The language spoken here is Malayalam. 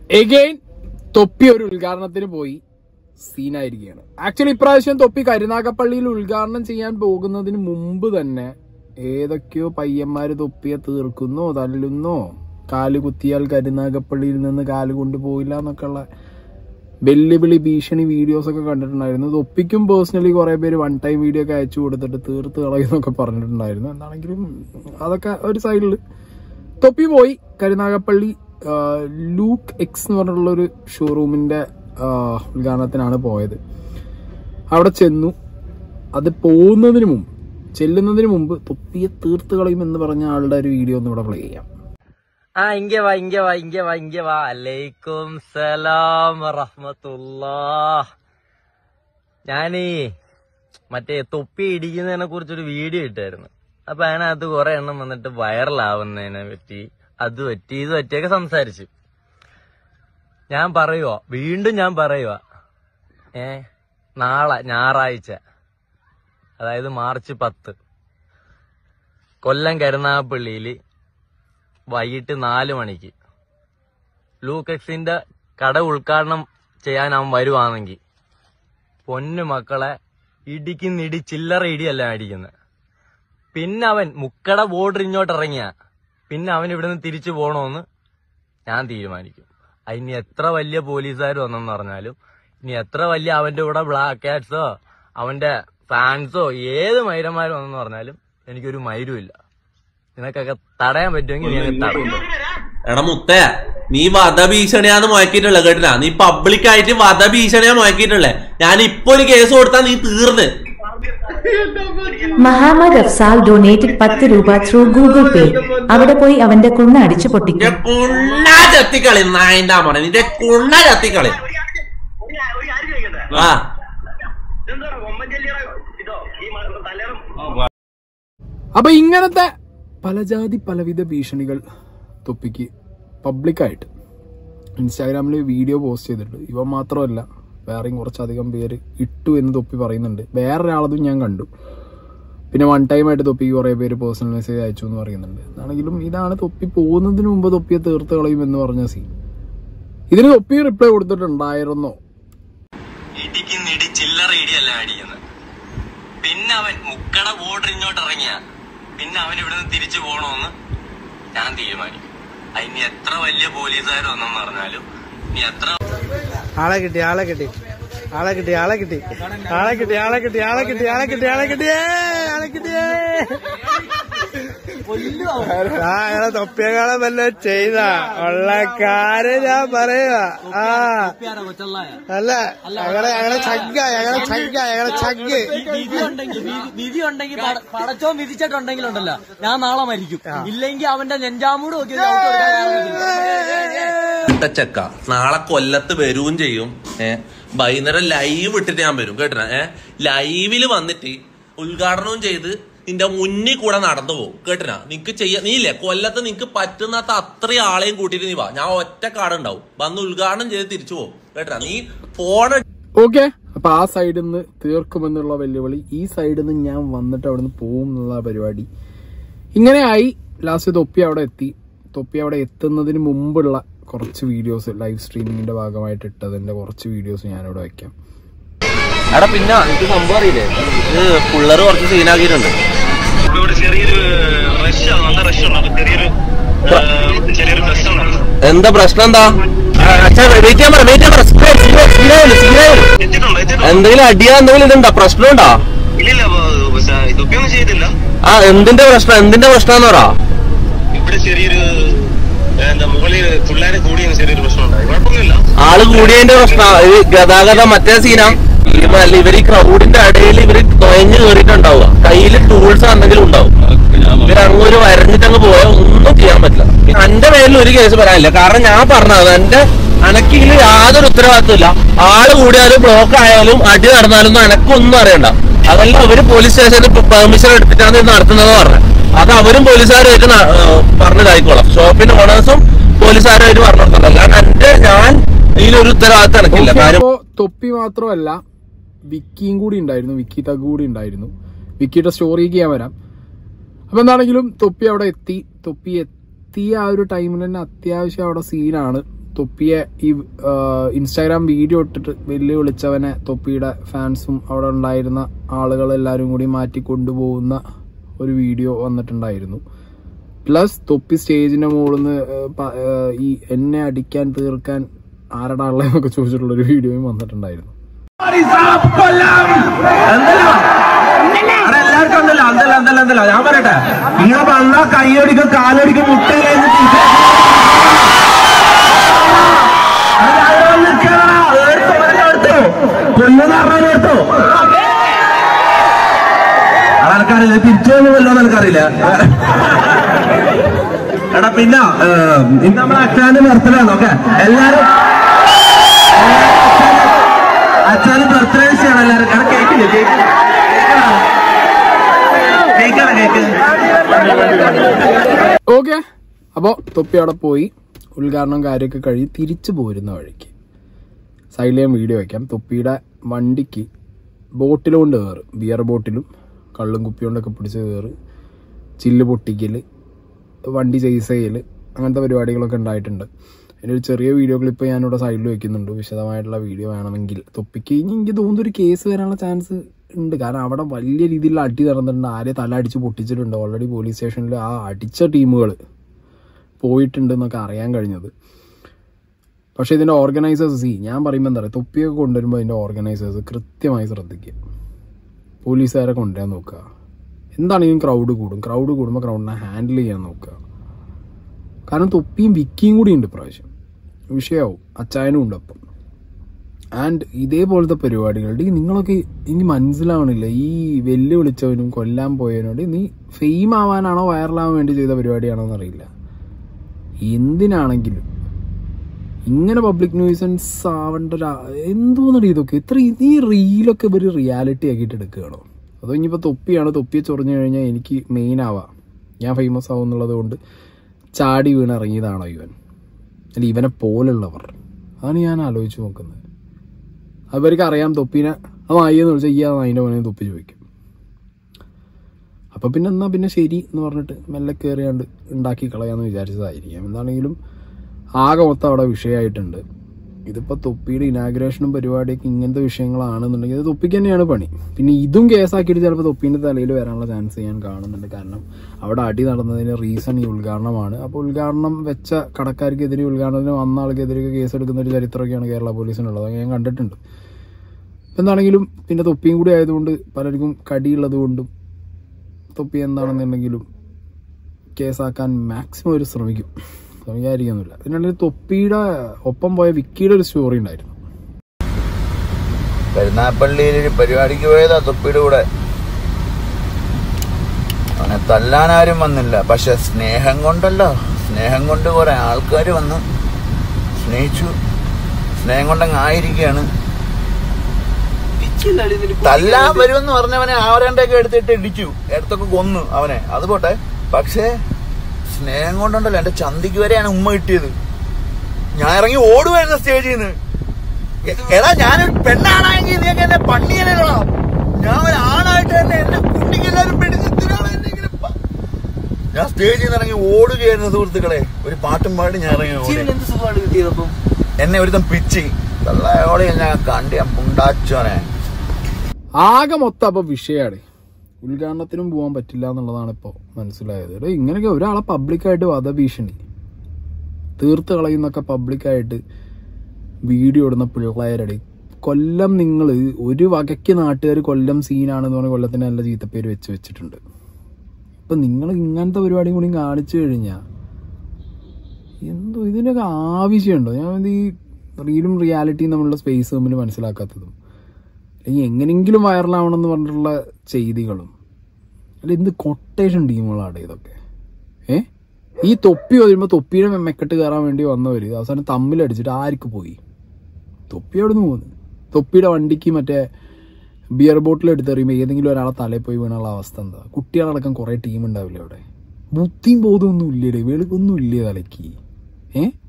എഗെയിൻ തൊപ്പി ഒരു ഉദ്ഘാടനത്തിന് പോയി സീനായിരിക്കുകയാണ് ആക്ച്വലി ഇപ്രാവശ്യം തൊപ്പി കരുനാഗപ്പള്ളിയിൽ ഉദ്ഘാടനം ചെയ്യാൻ പോകുന്നതിന് മുമ്പ് തന്നെ ഏതൊക്കെയോ പയ്യന്മാര് തൊപ്പിയെ തീർക്കുന്നോ തല്ലുന്നോ കാല് കുത്തിയാൽ കരുനാഗപ്പള്ളിയിൽ നിന്ന് കാല് കൊണ്ടുപോയില്ല എന്നൊക്കെയുള്ള വെല്ലുവിളി ഭീഷണി വീഡിയോസ് ഒക്കെ കണ്ടിട്ടുണ്ടായിരുന്നു തൊപ്പിക്കും പേഴ്സണലി കുറെ പേര് വൺ ടൈം വീഡിയോ ഒക്കെ അയച്ചു കൊടുത്തിട്ട് തീർത്ത് കളയുന്നൊക്കെ പറഞ്ഞിട്ടുണ്ടായിരുന്നു എന്താണെങ്കിലും അതൊക്കെ ഒരു സൈഡിൽ തൊപ്പി പോയി കരുനാഗപ്പള്ളി ആ, ലൂക്ക് എക്സ് എന്ന് പറഞ്ഞിട്ടുള്ള ഒരു ഷോറൂമിന്റെ ആ, ഉദ്ഘാടനത്തിനാണ് പോയത് അവിടെ ചെന്നു അത് പോകുന്നതിന് മുമ്പ് ചെല്ലുന്നതിന് മുമ്പ് തൊപ്പിയെ തീർത്ത് കളയും എന്ന് പറഞ്ഞ ആളുടെ ഒരു വീഡിയോ ഒന്ന് ഇവിടെ പ്ലേ ചെയ്യാം ആ ഇങ്ങ വാ ഇങ്ങ വാ ഇങ്ങ വാ ഇങ്ങ വാ അലൈക്കും സലാം റഹ്മത്തുല്ലാ ഞാനീ മറ്റേ തൊപ്പി ഇടിക്കുന്നതിനെ കുറിച്ചൊരു വീഡിയോ ഇട്ടായിരുന്നു അപ്പൊ അതിനകത്ത് കുറെ എണ്ണം വന്നിട്ട് വൈറലാവുന്നതിനെ പറ്റി അത് പറ്റി ഇത് പറ്റിയൊക്കെ സംസാരിച്ചു ഞാൻ പറയുവോ വീണ്ടും ഞാൻ പറയുവാ ഏ നാളെ ഞായറാഴ്ച അതായത് മാർച്ച് പത്ത് കൊല്ലം കരുനാഗപ്പള്ളിയില് വൈകിട്ട് നാല് മണിക്ക് ലൂക്കക്സിന്റെ കട ഉദ്ഘാടനം ചെയ്യാൻ അവൻ വരുവാണെങ്കിൽ പൊന്നു മക്കളെ ഇടിക്കുന്നിടി ചില്ലറ ഇടിയല്ല അടിക്കുന്നത് പിന്നെ അവൻ മുക്കട ബോർഡർ ഇങ്ങോട്ട് ഇറങ്ങിയ പിന്നെ അവൻ ഇവിടുന്ന് തിരിച്ചു പോണോന്ന് ഞാൻ തീരുമാനിക്കും അതിന് എത്ര വലിയ പോലീസുകാർ വന്നെന്ന് പറഞ്ഞാലും ഇനി എത്ര വലിയ അവന്റെ കൂടെ ബ്ലാക്ക് കാറ്റ്സോ അവന്റെ ഫാൻസോ ഏത് മൈരന്മാരും വന്നെന്ന് പറഞ്ഞാലും എനിക്കൊരു മൈരുമില്ല നിനക്കൊക്കെ തടയാൻ പറ്റുമെങ്കിൽ നീ അങ്ങ് തടയും എടാ മുത്തേ നീ വധഭീഷണിയാന്ന് മുഴക്കിയിട്ടുള്ള കേട്ടില്ല നീ പബ്ലിക് ആയിട്ട് വധഭീഷണിയാ മുഴക്കിയിട്ടുള്ളേ ഞാൻ ഇപ്പൊ ഒരു കേസ് കൊടുത്താ നീ തീർന്ന് മഹാമദ് അഫ്സാൽ ഡൊനേറ്റഡ് പത്ത് രൂപ ത്രൂ ഗൂഗിൾ പേ അവിടെ പോയി അവന്റെ കുണ്ണ അടിച്ചു നിന്റെ പൊട്ടിക്കും കുണ്ണ ചത്തിക്കളി നായന്റെ മോനെ നിന്റെ കുണ്ണ ചത്തിക്കളി ആ അപ്പൊ ഇങ്ങനത്തെ പലജാതി പലവിധ ഭീഷണികൾ തൊപ്പിക്ക് പബ്ലിക്കായിട്ട് ഇൻസ്റ്റാഗ്രാമിൽ വീഡിയോ പോസ്റ്റ് ചെയ്തിട്ടുണ്ട് ഇവ മാത്രമല്ല വേറെയും കുറച്ചധികം പേര് ഇട്ടു എന്ന് തൊപ്പി പറയുന്നുണ്ട് വേറൊരാളതും ഞാൻ കണ്ടു പിന്നെ വൺ ടൈം ആയിട്ട് തൊപ്പിക്ക് കുറെ പേര് പേഴ്സണൽ മെസ്സേജ് അയച്ചു എന്ന് പറയുന്നുണ്ട് എന്നാണെങ്കിലും ഇതാണ് തൊപ്പി പോകുന്നതിന് മുമ്പ് തൊപ്പിയെ തീർത്ത് കളയും എന്ന് പറഞ്ഞ സീൻ ഇതിന് തൊപ്പി റിപ്ലൈ കൊടുത്തിട്ടുണ്ടായിരുന്നോ ഇടിക്കുന്നിടി ചില്ലറ ഇടിയല്ല അടിക്കുന്നത് പിന്നെ അവൻ മുക്കട ബോർഡർ ഇങ്ങോട്ട് ഇറങ്ങിയ പിന്നെ അവൻ ഇവിടുന്ന് തിരിച്ചു പോണോന്ന് ഞാൻ തീരുമാനിക്കും അതിന് എത്ര വലിയ പോലീസുകാർ വന്നെന്ന് പറഞ്ഞാലും ഇനി എത്ര ആളെ കിട്ടി ആളെ കിട്ടി ആളെ കിട്ടി ആളെ കിട്ടി ആളെ കിട്ടി ആളെ കിട്ടി ആളെ കിട്ടി ആളെ കിട്ടി ആളെ കിട്ടിയേ ആളെ കിട്ടിയേ ആ എടാ തൊപ്പിയകാലം വല്ല ചെയ്ത ഉള്ള കാര്യം ഞാൻ പറയുക ആ അല്ല ഞങ്ങളെ ഞങ്ങളെ ചങ്ക ഞങ്ങളെ ചങ്ക ഞങ്ങളെ ചങ്ക് വിധി ഉണ്ടെങ്കിൽ വിധി- വിധി ഉണ്ടെങ്കിൽ പട- പടച്ചോൻ വിധിച്ചിട്ടുണ്ടെങ്കിൽ ഉണ്ടല്ലോ ഞാൻ നാളെ മരിക്കും ഇല്ലെങ്കിൽ അവന്റെ നെഞ്ചാമൂട് നോക്കി ചെക്ക നാളെ കൊല്ലത്ത് വരും ചെയ്യും ഏ വൈകുന്നേരം ലൈവ് ഇട്ടിട്ട് ഞാൻ വരും കേട്ടോ ഏ ലൈവില് വന്നിട്ട് ഉദ്ഘാടനവും ചെയ്ത് നിന്റെ മുന്നിൽ കൂടെ നടന്നു പോകും കേട്ടിനാ നിനക്ക് ചെയ്യാ നീയില്ലേ കൊല്ലത്ത് നിനക്ക് പറ്റുന്നാത്ത അത്രയും ആളെയും കൂട്ടിയിട്ട് നീ വാ ഞാൻ ഒറ്റ കാടുണ്ടാവും വന്ന് ഉദ്ഘാടനം ചെയ്ത് തിരിച്ചു പോകും കേട്ടിനാ നീ ഫോൺ ഓക്കെ അപ്പൊ ആ സൈഡിൽ നിന്ന് തീർക്കുമെന്നുള്ള വെല്ലുവിളി ഈ സൈഡിൽ നിന്ന് ഞാൻ വന്നിട്ട് അവിടെ നിന്ന് പോവും എന്നുള്ള പരിപാടി ഇങ്ങനെയായി ലാസ്റ്റ് തൊപ്പി അവിടെ എത്തി തൊപ്പി അവിടെ എത്തുന്നതിന് മുമ്പുള്ള കുറച്ച് വീഡിയോസ് ലൈവ് സ്ട്രീമിങ്ങിന്റെ ഭാഗമായിട്ട് ഇട്ടതിന്റെ കുറച്ച് വീഡിയോസ് ഞാനിവിടെ വെക്കാം എടാ പിന്നെ എനിക്ക് സംഭവം അറിയില്ലേ ഇത് പിള്ളേർ കുറച്ച് സീനാക്കിയിട്ടുണ്ട് ഇവിടെ ചെറിയൊരു റഷ് നല്ല റഷ് ഉണ്ട് അപ്പൊ ചെറിയൊരു ആ, ചെറിയൊരു പ്രശ്നമുണ്ട് എന്താ പ്രശ്നം എന്താ വെയിറ്റ് ചെയ്യാൻ പറ വെയിറ്റ് ചെയ്യാൻ പറ സീനായാലും സീനായാലും എത്തിയിട്ടുണ്ടോ എത്തിയിട്ടുണ്ടോ എന്തെങ്കിലും അടിയാ എന്തെങ്കിലും ഇതുണ്ടോ പ്രശ്നമുണ്ടോ ഇല്ലില്ല അപ്പൊ പക്ഷേ ഇതൊക്കെയൊന്നും ചെയ്തില്ല ആ എന്തിന്റെ പ്രശ്നം എന്തിന്റെ പ്രശ്നം പറ ഇവിടെ ചെറിയൊരു ആ, എന്താ മുകളിൽ പിള്ളേരെ കൂടിയ ചെറിയൊരു പ്രശ്നമുണ്ടായി കുഴപ്പമൊന്നുമില്ല ആള് കൂടിയതിന്റെ പ്രശ്നം ഇത് ഗതാഗതം മറ്റേ സീനാ ഇവർ ഈ ക്രൗഡിന്റെ ഇടയിൽ ഇവര് തൊയഞ്ഞു കയറിയിട്ടുണ്ടാവുക കയ്യില് ടൂൾസ് എന്തെങ്കിലും ഉണ്ടാവും ഇവര് അങ്ങ് ഒരു വരഞ്ഞിട്ടങ്ങ് പോയാൽ ഒന്നും ചെയ്യാൻ പറ്റില്ല എന്റെ പേരിൽ ഒരു കേസ് പറയാനില്ല കാരണം ഞാൻ പറഞ്ഞത് എന്റെ അനക്കില് യാതൊരു ഉത്തരവാദിത്വമില്ല ആള് കൂടിയാലും ബ്ലോക്ക് ആയാലും അടി നടന്നാലൊന്നും എനക്കൊന്നും അറിയണ്ട അതല്ല അവര് പോലീസ് സ്റ്റേഷനിൽ പെർമിഷൻ എടുത്തിട്ടാണ് ഇത് നടത്തുന്നത് പറഞ്ഞത് അത് അവരും പോലീസുകാരുമായിട്ട് ന- ഏഹ് പറഞ്ഞതായിക്കോളാം ഷോപ്പിന്റെ ഓണേഴ്സും പോലീസുകാരുമായിട്ട് പറഞ്ഞു കൊടുത്തത് കാരണം എന്റെ ഞാൻ ഇതിലൊരു ഉത്തരവാദിത്തം എനക്കില്ല കാര്യം അപ്പോ തൊപ്പി മാത്രമല്ല വിക്കിയും കൂടി ഉണ്ടായിരുന്നു വിക്കി തഗ് കൂടി ഉണ്ടായിരുന്നു വിക്കിയുടെ സ്റ്റോറിക്ക് ഞാൻ വരാം അപ്പൊ എന്താണെങ്കിലും തൊപ്പി അവിടെ എത്തി തൊപ്പി എത്തിയ ആ ഒരു ടൈമിൽ തന്നെ അത്യാവശ്യം അവിടെ സീനാണ് തൊപ്പിയെ ഈ ആ, ഇൻസ്റ്റാഗ്രാം വീഡിയോ ഇട്ടിട്ട് വെല്ലുവിളിച്ചവനെ തൊപ്പിയുടെ ഫാൻസും അവിടെ ഉണ്ടായിരുന്ന ആളുകളെല്ലാവരും കൂടി മാറ്റി കൊണ്ടുപോകുന്ന ഒരു വീഡിയോ വന്നിട്ടുണ്ടായിരുന്നു പ്ലസ് തൊപ്പി സ്റ്റേജിന്റെ മുകളിൽ നിന്ന് ഈ എന്നെ അടിക്കാൻ തീർക്കാൻ ആരടാ ഉള്ളതെന്നൊക്കെ ചോദിച്ചിട്ടുള്ള ഒരു വീഡിയോയും വന്നിട്ടുണ്ടായിരുന്നു എല്ലാവർക്കും ഉണ്ടല്ലോ അന്തല്ല അന്തല്ല അന്തല്ല ഞാൻ പറയട്ടെ നിങ്ങൾ വന്നാ കൈയടിക്കും കാലടിക്കും മുട്ട കഴിഞ്ഞിട്ട് കൊല്ലുന്ന പറഞ്ഞാൽ എടുത്തോ ആൾക്കാരില്ല തിരിച്ചു വല്ലോ എനിക്കറിയില്ല എടാ പിന്നെ ഏഹ്, ഇന്ന് നമ്മളെ അച്ഛാന്റെ ബർത്ത്ഡേ ആണ് ഓക്കെ എല്ലാരും അച്ഛാന് ബർത്ത്ഡേ ചെയ്യണം എല്ലാരും എടാ കേക്കില്ലേ കേക്ക് കേക്കാണ് കേക്ക് ഓക്കെ അപ്പോൾ തൊപ്പി അവിടെ പോയി ഉദ്ഘാടനം കാര്യമൊക്കെ കഴിഞ്ഞ് തിരിച്ചു പോരുന്ന വഴിക്ക് സൈഡിൽ ഞാൻ വീഡിയോ വയ്ക്കാം തൊപ്പിയുടെ വണ്ടിക്ക് ബോട്ടിലും കൊണ്ട് കയറ് ബിയർ ബോട്ടിലും കള്ളും കുപ്പി കൊണ്ടൊക്കെ പിടിച്ച് കയറ് ചില്ല് പൊട്ടിക്കൽ വണ്ടി ചേസ് ചെയ്യൽ അങ്ങനത്തെ പരിപാടികളൊക്കെ ഉണ്ടായിട്ടുണ്ട് അതിൻ്റെ ഒരു ചെറിയ വീഡിയോ ക്ലിപ്പ് ഞാനിവിടെ സൈഡിൽ വെക്കുന്നുണ്ട് വിശദമായിട്ടുള്ള വീഡിയോ വേണമെങ്കിൽ തൊപ്പിക്ക് ഇനി എനിക്ക് തോന്നുന്നു ഒരു കേസ് വരാനുള്ള ചാൻസ് ഉണ്ട് കാരണം അവിടെ വലിയ രീതിയിലുള്ള അടി നടന്നിട്ടുണ്ട് ആരെ തല അടിച്ച് പൊട്ടിച്ചിട്ടുണ്ട് ഓൾറെഡി പോലീസ് സ്റ്റേഷനിൽ ആ അടിച്ച ടീമുകൾ പോയിട്ടുണ്ട് എന്നൊക്കെ അറിയാൻ കഴിഞ്ഞത് പക്ഷേ ഇതിൻ്റെ ഓർഗനൈസേഴ്സ് സി ഞാൻ പറയുമ്പോൾ എന്താ പറയുക തൊപ്പിയൊക്കെ കൊണ്ടുവരുമ്പോൾ അതിൻ്റെ ഓർഗനൈസേഴ്സ് കൃത്യമായി ശ്രദ്ധിക്കുക പോലീസുകാരെ കൊണ്ടുവരാൻ നോക്കുക എന്താണെങ്കിലും ക്രൗഡ് കൂടും ക്രൗഡ് കൂടുമ്പോൾ ക്രൗഡിനെ ഹാൻഡിൽ ചെയ്യാൻ നോക്കുക കാരണം തൊപ്പിയും വിക്കിയും കൂടി ഉണ്ട് ഇപ്രാവശ്യം വിഷയമാവും അച്ചായനും ഉണ്ട് അപ്പം ആൻഡ് ഇതേപോലത്തെ പരിപാടികളുടെ ഈ നിങ്ങളൊക്കെ എനിക്ക് മനസ്സിലാവണില്ല ഈ വെല്ലുവിളിച്ചവനും കൊല്ലാൻ പോയവനോട് നീ ഫെയിം ആവാനാണോ വൈറലാവാൻ വേണ്ടി ചെയ്ത പരിപാടിയാണോ എന്നറിയില്ല എന്തിനാണെങ്കിലും ഇങ്ങനെ പബ്ലിക് ന്യൂസൻസ് ആവേണ്ട ഒരു എന്തോന്നടി ഇതൊക്കെ ഇത്ര ഈ റീലൊക്കെ ഇവർ റിയാലിറ്റി ആക്കിയിട്ട് എടുക്കുകയാണോ അതോ ഇനിയിപ്പോൾ തൊപ്പിയാണ് തൊപ്പിയെ ചൊറിഞ്ഞു കഴിഞ്ഞാൽ എനിക്ക് മെയിൻ ആവാം ഞാൻ ഫേമസ് ആവും എന്നുള്ളത് കൊണ്ട് ചാടി വീണ് ഇറങ്ങിയതാണോ ഇവൻ അല്ല ഇവനെ പോലുള്ളവർ അതാണ് ഞാൻ ആലോചിച്ച് നോക്കുന്നത് അവർക്ക് അറിയാം തൊപ്പീനെ ആ നായിയെന്ന് വിളിച്ചാൽ ഈ ആ നായിൻ്റെ പോലെ തൊപ്പി ചോദിക്കും അപ്പം പിന്നെ എന്നാ പിന്നെ ശരി എന്ന് പറഞ്ഞിട്ട് മെല്ലെ കയറിയാണ്ട് ഉണ്ടാക്കി കളയാന്ന് വിചാരിച്ചതായിരിക്കാം എന്താണെങ്കിലും ആകെ മൊത്തം അവിടെ വിഷയമായിട്ടുണ്ട് ഇതിപ്പോൾ തൊപ്പിയുടെ ഇനാഗ്രേഷനും പരിപാടിയൊക്കെ ഇങ്ങനത്തെ വിഷയങ്ങളാണെന്നുണ്ടെങ്കിൽ ഇത് തൊപ്പിക്ക് തന്നെയാണ് പണി പിന്നെ ഇതും കേസാക്കിയിട്ട് ചിലപ്പോൾ തൊപ്പീൻ്റെ തലയിൽ വരാനുള്ള ചാൻസ് ഞാൻ കാണുന്നുണ്ട് കാരണം അവിടെ അടി നടന്നതിന് റീസൺ ഈ ഉദ്ഘാടനമാണ് അപ്പോൾ ഉദ്ഘാടനം വെച്ച കടക്കാർക്കെതിരെ ഉദ്ഘാടനത്തിന് വന്ന ആൾക്കെതിരെ കേസ് എടുക്കുന്ന ഒരു ചരിത്രമൊക്കെയാണ് കേരള പോലീസിനുള്ളത് അത് ഞാൻ കണ്ടിട്ടുണ്ട് എന്താണെങ്കിലും പിന്നെ തൊപ്പിയും കൂടി ആയതുകൊണ്ട് പലർക്കും കടിയുള്ളത് കൊണ്ടും തൊപ്പി എന്താണെന്നുണ്ടെങ്കിലും കേസാക്കാൻ മാക്സിമം ഒരു ശ്രമിക്കും ശ്രമിക്കാതിരിക്കുന്നില്ല അതിനിടയിൽ തൊപ്പിയുടെ ഒപ്പം പോയ വിക്കിയുടെ ഒരു സ്റ്റോറി ഉണ്ടായിരുന്നു കരുനാപ്പള്ളിയിൽ ഒരു പരിപാടിക്ക് പോയതാ തൊപ്പിയുടെ കൂടെ അവനെ തല്ലാനാരും വന്നില്ല പക്ഷെ സ്നേഹം കൊണ്ടല്ലോ സ്നേഹം കൊണ്ട് കുറെ ആൾക്കാർ വന്ന് സ്നേഹിച്ചു സ്നേഹം കൊണ്ടങ്ങ് ആയിരിക്കുകയാണ് തല്ലാൻ വരുമെന്ന് പറഞ്ഞവനെ ആവരണ്ടൊക്കെ എടുത്തിട്ട് ഇടിച്ചു എടുത്തൊക്കെ കൊന്നു അവനെ അത് പോട്ടെ പക്ഷേ സ്നേഹം കൊണ്ടുണ്ടല്ലോ എന്റെ ചന്തിക്ക് വരെയാണ് ഉമ്മ കിട്ടിയത് ഞാൻ ഇറങ്ങി ഓടുവായിരുന്നു സ്റ്റേജിൽ നിന്ന് എ- എടാ ഞാനൊരു പെണ്ണാണെങ്കിൽ നീയൊക്കെ എന്നെ പണ്ണിയനല്ലോ ഞാൻ ഒരു ആണായിട്ട് തന്നെ എന്നെ കുട്ടിക്കെല്ലാരും പിടിച്ചിട്ടാണ് എന്നെ ഇങ്ങനെ പ- ഞാൻ സ്റ്റേജിൽ നിന്ന് ഇറങ്ങി ഓടുകയായിരുന്നു സുഹൃത്തുക്കളെ ഒരു പാട്ടും പാടി ഞാൻ ഇറങ്ങി ഓടി എന്ത് സുഖമാണ് കിട്ടിയതപ്പം എന്നെ ഒരുത്തം പിച്ചി തള്ളയോടെ ഞാൻ കണ്ട് ഞാൻ പുണ്ടാച്ചോനെ ആകെ മൊത്തം അപ്പൊ വിഷയമാണ് ഉദ്ഘാടനത്തിനും പോകാൻ പറ്റില്ല എന്നുള്ളതാണ് ഇപ്പോൾ മനസ്സിലായത് എടോ ഇങ്ങനെയൊക്കെ ഒരാളെ പബ്ലിക്കായിട്ട് വധഭീഷണി തീർത്ത് കളയുന്നൊക്കെ പബ്ലിക്കായിട്ട് വീഡിയോ ഇടുന്ന പിള്ളേരടി കൊല്ലം നിങ്ങൾ ഒരു വകയ്ക്ക് നാട്ടുകാർ കൊല്ലം സീനാണെന്ന് പറഞ്ഞ കൊല്ലത്തിന് നല്ല ചീത്തപ്പേര് വെച്ച് വെച്ചിട്ടുണ്ട് ഇപ്പൊ നിങ്ങൾ ഇങ്ങനത്തെ പരിപാടിയും കൂടി കാണിച്ചു കഴിഞ്ഞാൽ എന്തോ ഇതിനൊക്കെ ആവശ്യമുണ്ടോ ഞാൻ ഈ റീലും റിയാലിറ്റിയും തമ്മിലുള്ള സ്പേസ് തമ്മിൽ മനസ്സിലാക്കാത്തതും അല്ലെങ്കിൽ എങ്ങനെങ്കിലും വൈറലാവണം എന്ന് പറഞ്ഞിട്ടുള്ള ചെയ്തികളും അല്ല എന്ത് കൊട്ടേഷൻ ടീമുകളാണ് ഇതൊക്കെ ഏ ഈ തൊപ്പി വരുമ്പോൾ തൊപ്പിയുടെ മെക്കെട്ട് കയറാൻ വേണ്ടി വന്നവർ അവസാനം തമ്മിലടിച്ചിട്ട് ആർക്ക് പോയി തൊപ്പി അവിടെ നിന്ന് പോകുന്നു തൊപ്പിയുടെ വണ്ടിക്ക് മറ്റേ ബിയർ ബോട്ടിൽ എടുത്തെറിയുമ്പോൾ ഏതെങ്കിലും ഒരാളെ തലയിൽ പോയി വീണുള്ള അവസ്ഥ എന്താ കുട്ടികളടക്കം കുറേ ടീം ഉണ്ടാവില്ലേ അവിടെ ബുദ്ധിയും ബോധമൊന്നും ഇല്ലേ വെളുപ്പൊന്നും ഇല്ലേ തലയ്ക്ക് ഏ